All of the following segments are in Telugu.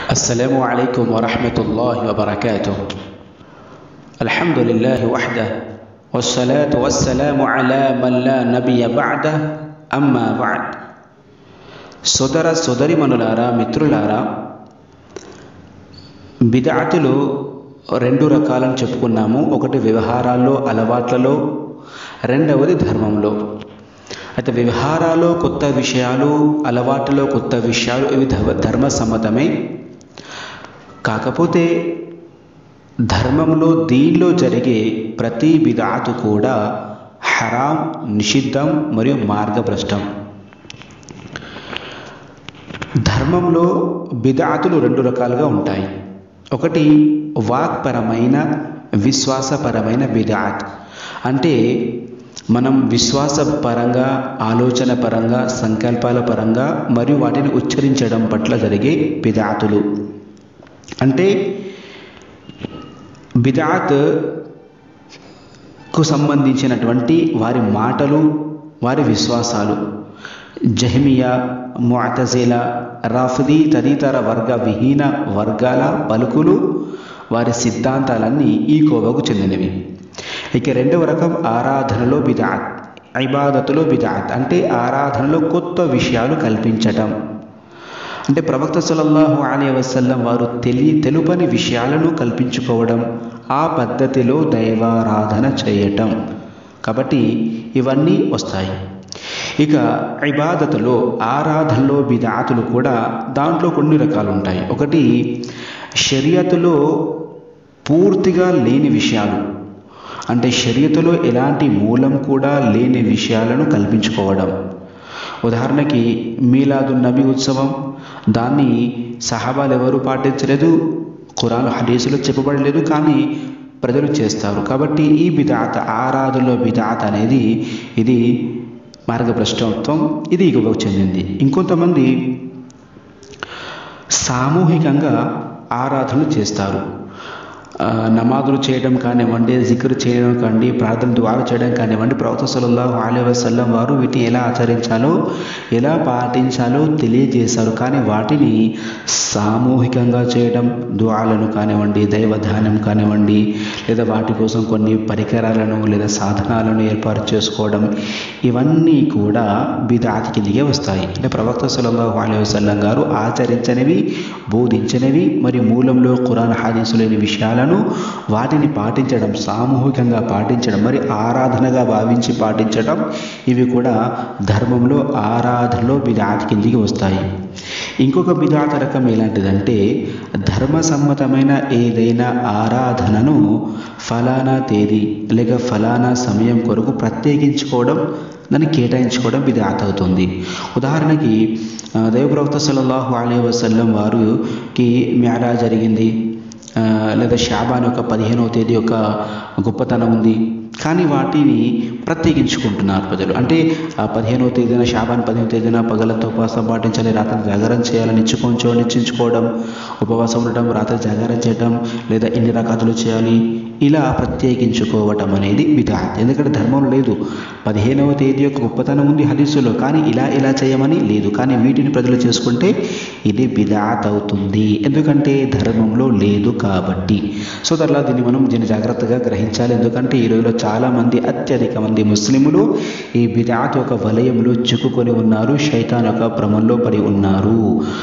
السلام عليكم ورحمة الله وبركاته الحمد لله وحده والصلاة والسلام على من لا نبي بعده أما بعد సోదర సోదరిమణులారా మిత్రులారా బిదాతులు రెండు రకాలని చెప్పుకున్నాము ఒకటి వ్యవహారాల్లో అలవాట్లలో రెండవది ధర్మంలో అయితే వ్యవహారాలు కొత్త విషయాలు అలవాటులో కొత్త విషయాలు ఇవి ధర్మ సమ్మతమే కాకపోతే ధర్మంలో దీనిలో జరిగే ప్రతి బిదాతు కూడా హరాం నిషిద్ధం మరియు మార్గభ్రష్టం ధర్మంలో బిదాతులు రెండు రకాలుగా ఉంటాయి ఒకటి వాక్పరమైన విశ్వాసపరమైన బిదాత్ అంటే మనం విశ్వాస పరంగా ఆలోచన పరంగా సంకల్పాల పరంగా మరియు వాటిని ఉచ్చరించడం పట్ల జరిగే బిదాతులు అంటే బిదాత్కు సంబంధించినటువంటి వారి మాటలు వారి విశ్వాసాలు జహమియా ముఅతజిల రాఫిదీ తదితర వర్గ విహీన వర్గాల పలుకులు వారి సిద్ధాంతాలన్నీ ఈ కోవకు చెందినవి ఇక రెండవ రకం ఆరాధనలో బిదాత్ ఇబాదతులో బిదాత్ అంటే ఆరాధనలో కొత్త విషయాలు కల్పించటం అంటే ప్రవక్త సల్లల్లాహు అలీ వసల్లం వారు తెలి తెలుపని విషయాలను కల్పించుకోవడం ఆ పద్ధతిలో దైవారాధన చేయటం కాబట్టి ఇవన్నీ వస్తాయి ఇక ఇబాదతులో ఆరాధనలో బిదాతులు కూడా దాంట్లో కొన్ని రకాలు ఉంటాయి ఒకటి షరియతులో పూర్తిగా లేని విషయాలు అంటే షరియతులో ఎలాంటి మూలం కూడా లేని విషయాలను కల్పించుకోవడం ఉదాహరణకి మీలాదు నబీ ఉత్సవం దాన్ని సహాబాలు ఎవరు పాటించలేదు ఖురాన్ హదీసులో చెప్పబడలేదు కానీ ప్రజలు చేస్తారు కాబట్టి ఈ బిదాత్ ఆరాధనలో బిదాత్ అనేది ఇది మార్గభ్రష్టత్వం ఇది ఇగవకు చెందింది ఇంకొంతమంది సామూహికంగా ఆరాధనలు చేస్తారు నమాజులు చేయడం కానివ్వండి జిక్ర్ చేయడం కానివ్వండి ప్రార్థన ద్వారా చేయడం కానివ్వండి ప్రవక్త సల్లల్లాహు అలై వసల్లం వారు వీటిని ఎలా ఆచరించాలో ఎలా పాటించాలో తెలియజేశారు కానీ వాటిని సామూహికంగా చేయడం దువాలను కానివ్వండి దైవధ్యానం కానివ్వండి లేదా వాటి కోసం కొన్ని పరికరాలను లేదా సాధనాలను ఏర్పాటు చేసుకోవడం ఇవన్నీ కూడా బిదాతి కిందికే వస్తాయి అంటే ప్రవక్త సల్లల్లాహు అలై వసల్లం గారు ఆచరించనివి బోధించనివి మరియు మూలంలో ఖురాన్ హాదీసు లేని విషయాలను వాటిని పాటించడం సామూహికంగా పాటించడం మరి ఆరాధనగా భావించి పాటించడం ఇవి కూడా ధర్మంలో ఆరాధనలో బిదాత్ కిందికి వస్తాయి ఇంకొక బిదాత రకం ఎలాంటిదంటే ధర్మసమ్మతమైన ఏదైనా ఆరాధనను ఫలానా తేదీ లేక ఫలానా సమయం కొరకు ప్రత్యేకించుకోవడం దాన్ని కేటాయించుకోవడం బిదాత్ అవుతుంది ఉదాహరణకి దైవప్రవక్త సల్లల్లాహు అలీ వసల్లం వారికి మ్యారా జరిగింది లేదా షాబాన్ యొక్క పదిహేనవ తేదీ యొక్క గొప్పతనం ఉంది కానీ వాటిని ప్రత్యేకించుకుంటున్నారు ప్రజలు అంటే ఆ పదిహేనవ తేదీన షాబాన్ పదిహేను తేదీన పగలతో ఉపవాసం పాటించాలి రాత్రి జాగారం చేయాలని నిచ్చుకొంచో నిశ్చించుకోవడం ఉపవాసం ఉండటం రాత్రి జాగారం చేయడం లేదా ఇన్ని రకాతులు చేయాలి ఇలా ప్రత్యేకించుకోవటం అనేది బిదాత్ ఎందుకంటే ధర్మం లేదు పదిహేనవ తేదీ యొక్క గొప్పతనం ఉంది హదీసులో కానీ ఇలా ఇలా చేయమని లేదు కానీ వీటిని ప్రజలు చేసుకుంటే ఇది బిదాత్ అవుతుంది ఎందుకంటే ధర్మంలో లేదు కాబట్టి సో తర్లా దీన్ని మనం దీన్ని జాగ్రత్తగా గ్రహించాలి ఎందుకంటే ఈ రోజులో చాలామంది అత్యధిక మంది ముస్లిములు ఈ బిదాత్ యొక్క వలయంలో చిక్కుకొని ఉన్నారు శైతాన్ యొక్క భ్రమంలో పడి ఉన్నారు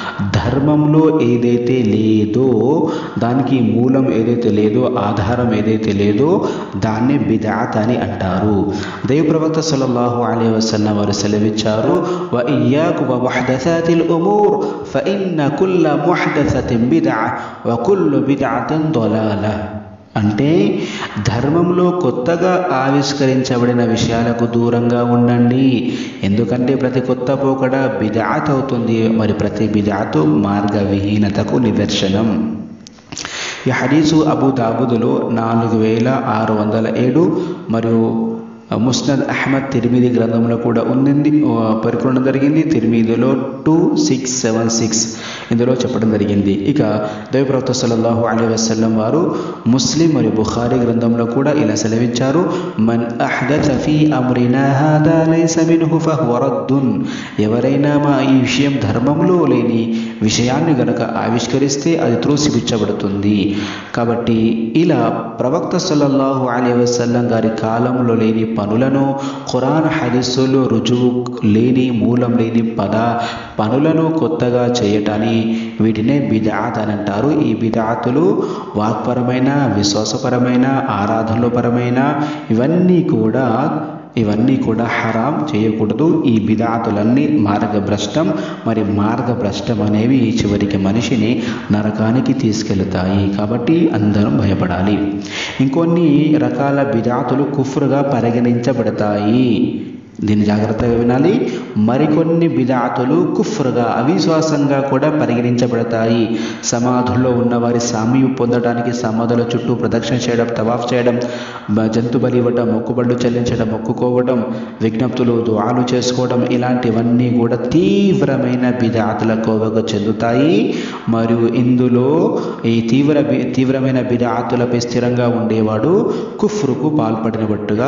ధర్మంలో ఏదైతే లేదో దానికి మూలం ఏదైతే లేదో ఆధారం ఏదైతే లేదో దాన్ని బిదాత్ అని అంటారు దైవ ప్రవక్త సల్లల్లాహు అలై వసల్లం వారు సెలవిచ్చారు వ ఇయ్యాకు వ ముహదసాతిల్ ఉమూర్ ఫఇన్న కుల్ల ముహదసతిన్ బిదఅ వ కుల్లు బిదఅతిన్ దలాల అంటే ధర్మంలో కొత్తగా ఆవిష్కరించబడిన విషయాలకు దూరంగా ఉండండి ఎందుకంటే ప్రతి కొత్త పోకడ బిదాత్ అవుతుంది మరి ప్రతి బిదాతు మార్గ విహీనతకు నిదర్శనం ఈ హదీసు అబూ దాబుదులో నాలుగు వేల ఆరు వందల ఏడు మరియు ముస్నద్ అహ్మద్ తిరిమిది గ్రంథంలో కూడా ఉంది పేర్కొనడం జరిగింది తిరిమిదిలో టూ సిక్స్ సెవెన్ సిక్స్ ఇందులో చెప్పడం జరిగింది ఇక దైవప్రవక్త సల్లల్లాహు అలైహి వసల్లం వారు ముస్లిం మరియు బుఖారీ గ్రంథంలో కూడా ఇలా సెలవిచ్చారు మన్ అహ్దత ఫీ అమ్రినా హాదా లైస మిన్హు ఫహువ రద్దున్ ఎవరైనా మా ఈ విషయం ధర్మంలో లేని విషయాన్ని గనక ఆవిష్కరిస్తే అది త్రోసిపుచ్చబడుతుంది కాబట్టి ఇలా ప్రవక్త సల్లల్లాహు అలైహి వసల్లం గారి కాలంలో లేని పనులను ఖురాన్ హదీసులో రుజువు లేని మూలం లేని పద పనులను కొత్తగా చేయటాన్ని వీటినే బిదాత్ అని అంటారు ఈ బిదాతులు వాక్పరమైన విశ్వాసపరమైన ఆరాధనలపరమైన ఇవన్నీ కూడా ఇవన్నీ కూడా హరాం చేయకూడదు ఈ బిదాతులన్నీ మార్గభ్రష్టం మరి మార్గభ్రష్టం అనేవి చివరికి మనిషిని నరకానికి తీసుకెళ్తాయి కాబట్టి అందరం భయపడాలి ఇంకొన్ని రకాల బిదాతులు కుఫ్రుగా పరిగణించబడతాయి దీన్ని జాగ్రత్తగా వినాలి మరికొన్ని బిదాతులు కుఫ్రుగా అవిశ్వాసంగా కూడా పరిగణించబడతాయి సమాధుల్లో ఉన్న వారి సామీపు పొందడానికి సమాధుల చుట్టూ ప్రదక్షిణ చేయడం తవాఫ్ చేయడం బ- జంతు బలి ఇవ్వడం మొక్కుబళ్ళు చెల్లించడం మొక్కుకోవడం విజ్ఞప్తులు దుఆలు చేసుకోవడం ఇలాంటివన్నీ కూడా తీవ్రమైన బిదాతుల కోవకు చెందుతాయి మరియు ఇందులో ఈ తీవ్ర బి- తీవ్రమైన బిదాతులపై స్థిరంగా ఉండేవాడు కుఫ్రుకు పాల్పడినట్టుగా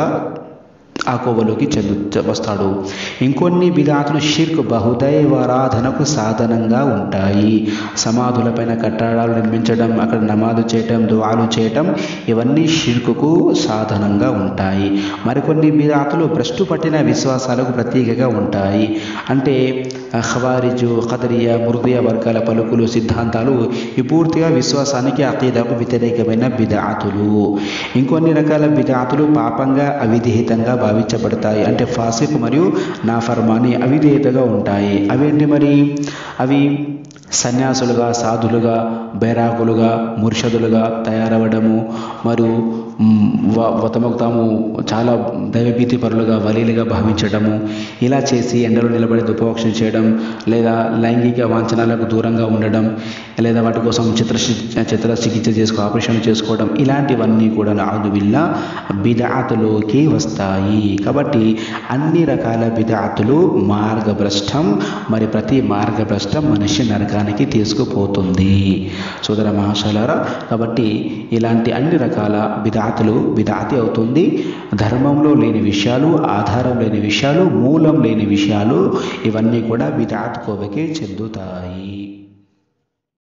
ఆ కోవలోకి చెందు వస్తాడు ఇంకొన్ని బిదాతులు షిర్క్ బహుదైవారాధనకు సాధనంగా ఉంటాయి సమాధులపైన కట్టడాలు నిర్మించడం అక్కడ నమాజు చేయటం దువాలు చేయటం ఇవన్నీ షిర్కుకు సాధనంగా ఉంటాయి మరికొన్ని బిదాతులు భ్రష్టు పట్టిన విశ్వాసాలకు ప్రతీకగా ఉంటాయి అంటే ఖవారిజు ఖదరియా మురుదియా వర్గాల పలుకులు సిద్ధాంతాలు ఈ పూర్తిగా విశ్వాసానికి అకీదకు వ్యతిరేకమైన బిదాతులు ఇంకొన్ని రకాల బిదాతులు పాపంగా అవిధేహితంగా భావించబడతాయి అంటే ఫాసిక్ మరియు నాఫర్మాని అవిధేయతగా ఉంటాయి అవేంటి మరి అవి సన్యాసులుగా సాధులుగా బైరాగులుగా ముర్షదులుగా తయారవ్వడము మరియు మ్, వ- వ- తమకు తాము చాలా దైవభీతి పరులుగా వలీలుగా భావించడము ఇలా చేసి ఎండలో నిలబడి దుపవక్షం చేయడం లేదా లైంగిక వాంఛనాలకు దూరంగా ఉండడం లేదా వాటి కోసం చిత్ర చిత్ర చికిత్స చేసుకో ఆపరేషన్ చేసుకోవడం ఇలాంటివన్నీ కూడా నాదువిల్లా బిదాతులోకి వస్తాయి కాబట్టి అన్ని రకాల బిదాతులు మార్గభ్రష్టం మరి ప్రతి మార్గభ్రష్టం మనిషి నరకానికి తీసుకుపోతుంది సోదర మహాశలారా కాబట్టి ఇలాంటి అన్ని రకాల బిదాతులు బిదాతి అవుతుంది ధర్మంలో లేని విషయాలు ఆధారం లేని విషయాలు మూలం లేని విషయాలు ఇవన్నీ కూడా బిదాత్ కోవకే చెందుతాయి